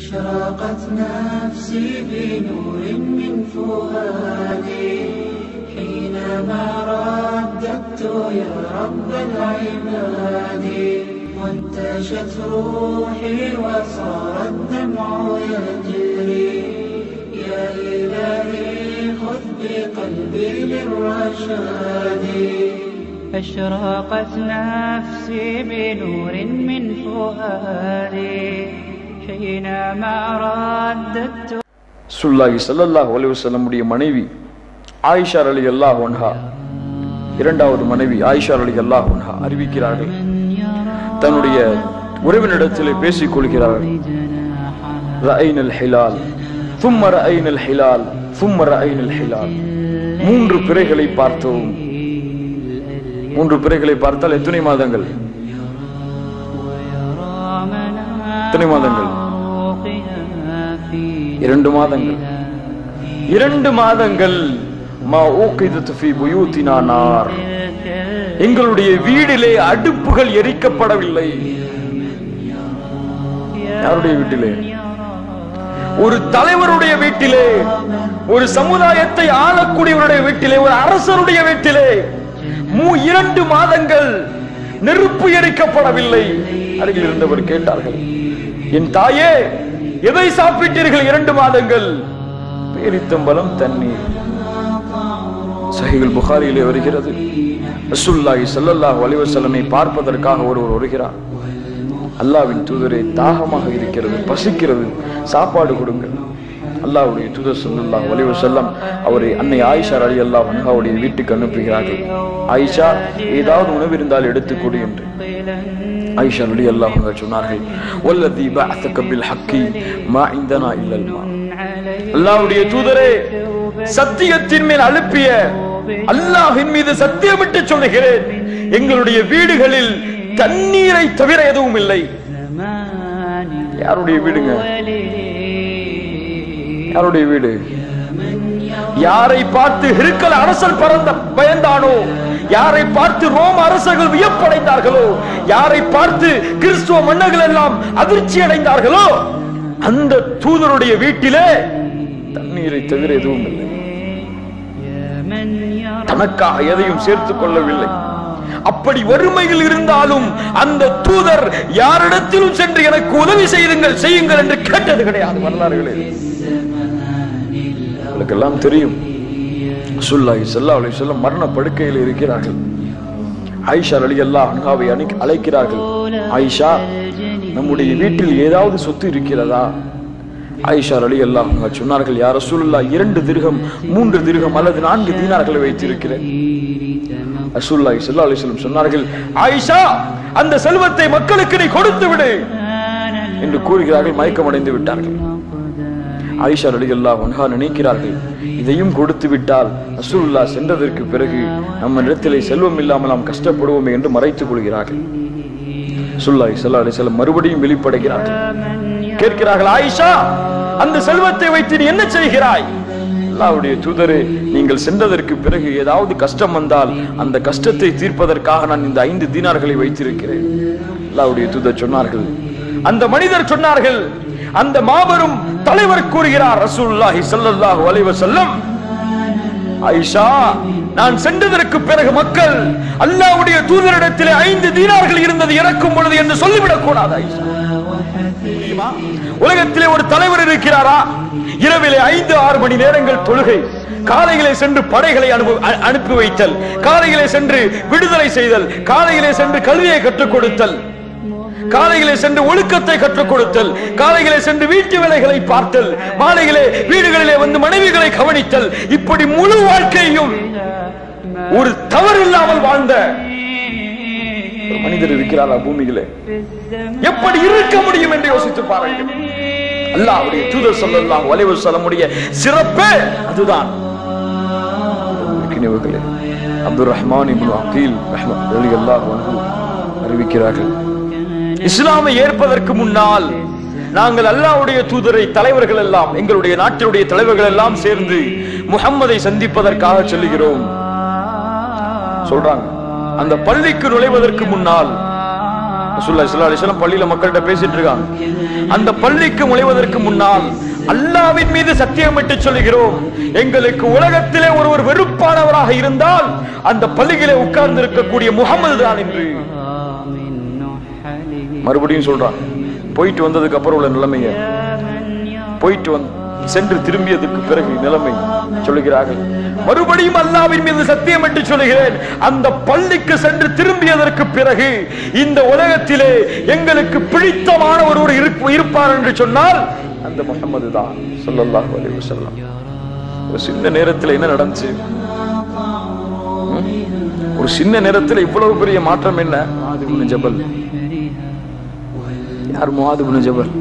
أشرقت نفسي بنور من فؤادي حينما رددت يا رب العباد وانتشت روحي وصار الدمع يجري يا إلهي خذ بقلبي للرشاد أشرقت نفسي بنور من فؤادي حينما رددت சுல்லாஹி ஸல்லல்லாஹு அலைஹி வஸல்லமுடைய மனைவி ஆயிஷா ரலியல்லாஹு அன்ஹா இரண்டாவது மனைவி ஆயிஷா ரலியல்லாஹு அன்ஹா அறிவிக்கிறார்கள் தன்னுடைய உறவினிடத்திலே பேசிக் கொள்கிறார்கள் ரஐனல் ஹிலால் ثم رأينا الحلال ثم رأينا الحلال மூன்று பிறைகளை பார்த்தோம் மூன்று பிறைகளை பார்த்தால் எத்தனை மாதங்கள் எத்தனை மாதங்கள் இரண்டு மாதங்கள் இரண்டு மாதங்கள் மா ஊக்கிதத்து ஃபீ புயூத்தினா நார் எங்களுடைய வீடிலே அடுப்புகள் எரிக்கப்படவில்லை யாருடைய வீட்டிலே ஒரு தலைவருடைய வீட்டிலே ஒரு சமுதாயத்தை ஆளக்கூடியவருடைய வீட்டிலே ஒரு அரசருடைய வீட்டிலே மூ இரண்டு மாதங்கள் நெருப்பு எரிக்கப்படவில்லை அருகில் இருந்தவர் கேட்டார்கள் என் தாயே எதை சாப்பிட்டீர்கள் இரண்டு மாதங்கள் பேரித்தம்பலம் தண்ணீர் சஹிகுல் புகாரியிலே வருகிறது ரசூலுல்லாஹி ஸல்லல்லாஹு அலைஹி வஸல்லமை பார்ப்பதற்காக ஒருவர் வருகிறார் அல்லாஹ்வின் தூதரே தாகமாக இருக்கிறது பசிக்கிறது சாப்பாடு கொடுங்கள் அல்லாஹ்வுடைய தூதர் ஸல்லல்லாஹு அலைஹி வஸல்லம் அவரை அன்னை ஆயிஷா ரலியல்லாஹு அன்ஹாவுடைய வீட்டுக்கு அனுப்புகிறார்கள் ஆயிஷா ஏதாவது உணவு இருந்தால் எடுத்துக் கொடு என்று ஆயிஷா ரலியல்லாஹு அன்ஹா சொன்னார்கள் வல்லதி பஅஸக பில் ஹக்கி மா இந்தனா இல்லல் மா அல்லாஹ்வுடைய தூதரே சத்தியத்தின் மேல் அனுப்பிய அல்லாஹ்வின் மீது சத்தியமிட்டு சொல்லுகிறேன் எங்களுடைய வீடுகளில் தண்ணீரை தவிர எதுவும் இல்லை யாருடைய வீடுங்க யாருடைய வீடு யாரை பார்த்து ஹிருக்கல் அரசர் பறந்த பயந்தானோ யாரை பார்த்து ரோம அரசர்கள் வியப்படைந்தார்களோ யாரை பார்த்து கிறிஸ்துவ மன்னர்கள் எல்லாம் அதிர்ச்சி அடைந்தார்களோ அந்த தூதருடைய வீட்டிலே தண்ணீரை தவிர எதுவும் இல்லை தனக்காக எதையும் சேர்த்துக் கொள்ளவில்லை அப்படி வறுமையில் இருந்தாலும் அந்த தூதர் யாரிடத்திலும் சென்று எனக்கு உதவி செய்யுங்கள் செய்யுங்கள் என்று கேட்டது கிடையாது வரலாறுகளே உங்களுக்கெல்லாம் தெரியும் சுல்லாஹி சல்லா அலி சொல்லம் மரண படுக்கையில் இருக்கிறார்கள் ஆயிஷா அலி அல்லா அன்ஹாவை அணி அழைக்கிறார்கள் ஆயிஷா நம்முடைய வீட்டில் ஏதாவது சொத்து இருக்கிறதா ஆயிஷா அலி அல்லா சொன்னார்கள் யார் ரசூலுல்லா இரண்டு திருகம் மூன்று திருகம் அல்லது நான்கு தீனார்களை வைத்திருக்கிறேன் ரசூலுல்லாஹி ஸல்லல்லாஹு அலைஹி வஸல்லம் சொன்னார்கள் ஆயிஷா அந்த செல்வத்தை மக்களுக்கு நீ கொடுத்து விடு என்று கூறுகிறார்கள் மயக்கமடைந்து விட்டார்கள் ஆயிஷா ரலியல்லாஹு அன்ஹா நினைக்கிறார்கள் இதையும் கொடுத்து விட்டால் ரசூலுல்லாஹ் சென்றதற்கு பிறகு நம்ம இடத்திலே செல்வம் இல்லாமல் நாம் கஷ்டப்படுவோமே என்று மறைத்துக் கொள்கிறார்கள் சுல்லாஹி ஸல்லல்லாஹு அலைஹி வஸல்லம் மறுபடியும் வெளிப்படுகிறார்கள் கேட்கிறார்கள் ஆயிஷா அந்த செல்வத்தை வைத்து நீ என்ன செய்கிறாய் அல்லாஹ்வுடைய தூதரே நீங்கள் சென்றதற்கு பிறகு ஏதாவது கஷ்டம் வந்தால் அந்த கஷ்டத்தை தீர்ப்பதற்காக நான் இந்த ஐந்து தீனார்களை வைத்திருக்கிறேன் அல்லாஹ்வுடைய தூதர் சொன்னார்கள் அந்த மனிதர் சொன்னார்கள் அந்த மாபெரும் தலைவர் கூறுகிறார் ரசூலுல்லாஹி ஸல்லல்லாஹு அலைஹி வஸல்லம் ஆயிஷா நான் சென்றதற்கு பிறகு மக்கள் அல்லாஹ்வுடைய தூதரிடத்திலே ஐந்து தீனார்கள் இருந்தது இறக்கும் பொழுது என்று சொல்லிவிடக் கூடாது ஆயிஷா தெரியுமா? உலகத்திலே ஒரு தலைவர் இருக்கிறாரா இரவிலே ஐந்து ஆறு மணி நேரங்கள் தொழுகை காலையிலே சென்று படைகளை அனுப்பு அ- அனுப்பி வைத்தல் காலையிலே சென்று விடுதலை செய்தல் காலையிலே சென்று கல்வியை கற்றுக் கொடுத்தல் காலையிலே சென்று ஒழுக்கத்தை கற்றுக் கொடுத்தல் காலையிலே சென்று வீட்டு வேலைகளை பார்த்தல் மாலையிலே வீடுகளிலே வந்து மனைவிகளை கவனித்தல் இப்படி முழு வாழ்க்கையும் ஒரு தவறு இல்லாமல் வாழ்ந்த ஒரு மனிதர் இருக்கிறாரா பூமியிலே எப்படி இருக்க முடியும் என்று யோசித்து பாருங்கள் அல்லாஹ்வுடைய தூதர் ஸல்லல்லாஹு அலைஹி வஸல்லமுடைய சிறப்பே அதுதான் கிணிவுகளே அப்துல் ரஹ்மான் இப்னு அகீல் ரஹ்மத் ரலியல்லாஹு அன்ஹு அறிவிக்கிறார்கள் இஸ்லாமை ஏற்பதற்கு முன்னால் நாங்கள் அல்லாஹ்வுடைய தூதரை தலைவர்கள் எல்லாம் எங்களுடைய நாட்டினுடைய தலைவர்கள் எல்லாம் சேர்ந்து முஹம்மதை சந்திப்பதற்காக சொல்லுகிறோம் சொல்றாங்க அந்த பள்ளிக்கு நுழைவதற்கு முன்னால் ரசூலுல்லாஹி ஸல்லல்லாஹு அலைஹி வஸல்லம் பள்ளியில மக்கள்கிட்ட பேசிட்டு இருக்காங்க அந்த பள்ளிக்கு நுழைவதற்கு முன்னால் அல்லாவின் மீது சத்தியமிட்டு சொல்கிறோம் எங்களுக்கு உலகத்திலே ஒருவர் வெறுப்பானவராக இருந்தால் அந்த பள்ளியிலே உட்கார்ந்து இருக்கக்கூடிய முகமது தான் என்று من نحله மறுபடியும் சொல்றான் போயிட்டு வந்ததுக்கு அப்புறம் உள்ள நிலைமைய يا من يرى போயிட்டு வந்து சென்று திரும்பியதுக்கு பிறகு நிலைமை சொல்லுகிறார்கள் மறுபடியும் அல்லாவின் மீது சத்தியம் என்று சொல்லுகிறேன் அந்த பள்ளிக்கு சென்று திரும்பியதற்கு பிறகு இந்த உலகத்திலே எங்களுக்கு பிடித்தமான ஒருவர் இருப்ப- இருப்பார் என்று சொன்னால் அந்த முகமது தான் சொல்லல்லாஹு அலைஹி வஸல்லம் ஒரு சின்ன நேரத்தில் என்ன நடந்துச்சு ம்? ஒரு சின்ன நேரத்தில் இவ்வளவு பெரிய மாற்றம் என்ன முஆது இப்னு ஜபல் யார் முஆது இப்னு ஜபல்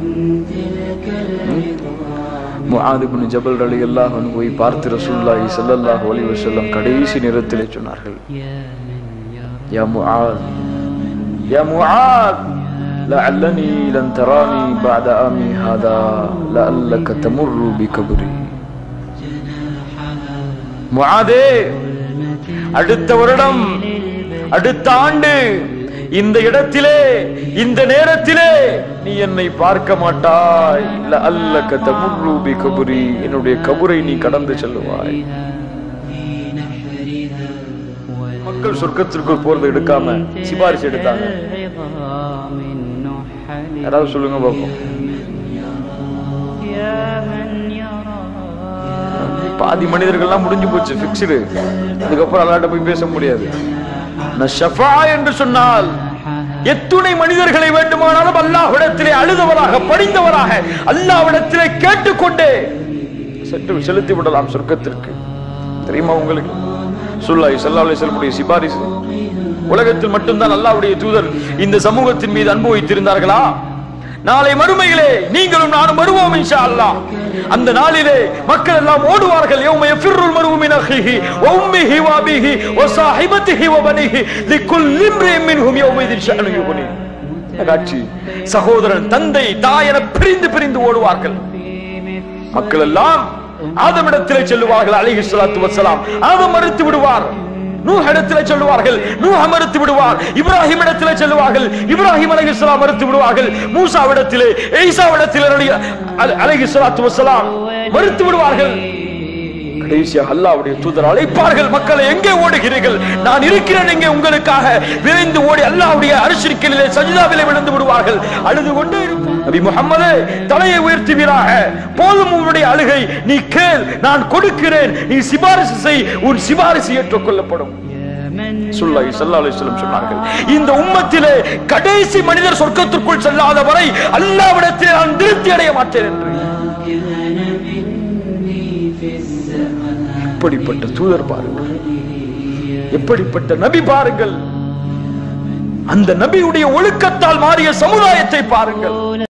முஆது இப்னு ஜபல் ரலியல்லாஹு அன்ஹு போய் பார்த்து ரசூலுல்லாஹி ஸல்லல்லாஹு அலைஹி வஸல்லம் கடைசி நேரத்திலே சொன்னார்கள் يا من يرى يا معاذ يا معاذ لعلني لن تراني بعد عامي هذا لعلك تمر بكبري முஆதே அடுத்த வருடம் அடுத்த ஆண்டு இந்த இடத்திலே இந்த நேரத்திலே நீ என்னை பார்க்க மாட்டாய் அல்லக்க தமுர்ரு பி கபுரி என்னுடைய கபுரை நீ கடந்து செல்லுவாய் மக்கள் சொர்க்கத்திற்குள் போறது எடுக்காம சிபாரிசு எடுத்தாங்க العظام النحل யாராவது சொல்லுங்க பாப்போம் يا من يرى பாதி மனிதர்கள்லாம் முடிஞ்சு போச்சு பிக்ஸ்டு அதுக்கப்புறம் அல்லாட்ட போய் பேச முடியாது நான் ஷஃபா என்று சொன்னால் எத்துணை மனிதர்களை வேண்டுமானாலும் அல்லாஹ்விடத்திலே அழுதவராக படிந்தவராக அல்லாஹ்விடத்திலே கேட்டுக்கொண்டே சென்று செலுத்தி விடலாம் சொர்க்கத்திற்கு தெரியுமா உங்களுக்கு சுல்லாய் சல்லா அலிஸ்லமுடைய சிபாரிசு உலகத்தில் மட்டும்தான் அல்லாஹ்வுடைய தூதர் இந்த சமூகத்தின் மீது அன்பு வைத்திருந்தார்களா நாளை மறுமையிலே நீங்களும் நானும் வருவோம் இன்ஷா அல்லாஹ் அந்த நாளிலே மக்கள் எல்லாம் ஓடுவார்கள் யௌம யஃபிர்ருல் மர்உ மின் அஹிஹி வ உம்மிஹி வ அபீஹி வ ஸாஹிபத்திஹி வ பனிஹி லிக்குல்லி இம்ரிஇன் மின்ஹும் யௌமஇதின் ஷஅனு யுக்னி இந்த காட்சி சகோதரன் தந்தை தாய் என பிரிந்து பிரிந்து ஓடுவார்கள் மக்கள் எல்லாம் ஆதமிடத்திலே செல்லுவார்கள் அலைஹி ஸலாத்து வஸலாம் ஆதம் மறுத்து விடுவார் நூஹ் இடத்திலே சொல்லுவார்கள் நூஹ் மறுத்து விடுவார் இப்ராஹிம் இடத்திலே செல்லுவார்கள் இப்ராஹிம் அலைஹிஸ்ஸலாம் மறுத்து விடுவார்கள் மூசாவிடத்திலே ஈசாவிடத்திலே அலைஹிஸ்ஸலாத்து வஸலாம் மறுத்து விடுவார்கள் கடைசியாக அல்லாஹ்வுடைய தூதர் அழைப்பார்கள் மக்களை எங்கே ஓடுகிறீர்கள் நான் இருக்கிறேன் இங்கே உங்களுக்காக விரைந்து ஓடி அல்லாஹ்வுடைய அரிசிற்கிலே சஜிதாவிலே விழுந்து விடுவார்கள் அழுது கொண்டே இருப்பார் நபி முகம்மதே தலையை உயர்த்துவீராக போதும் உன்னுடைய அழுகை நீ கேள் நான் கொடுக்கிறேன் நீ சிபாரிசு செய் உன் சிபாரிசு ஏற்றுக்கொள்ளப்படும் يا من சுல்லாஹி ஸல்லல்லாஹு அலைஹி வஸல்லம் சொன்னார்கள் இந்த உம்மத்திலே கடைசி மனிதர் சொர்க்கத்திற்குள் செல்லாத வரை அல்லாஹ்விடத்தில் நான் திருப்தி அடைய மாட்டேன் என்று எப்படிப்பட்ட தூதர் பாருங்கள் எப்படிப்பட்ட நபி பாருங்கள் அந்த நபியுடைய ஒழுக்கத்தால் மாறிய சமுதாயத்தை பாருங்கள்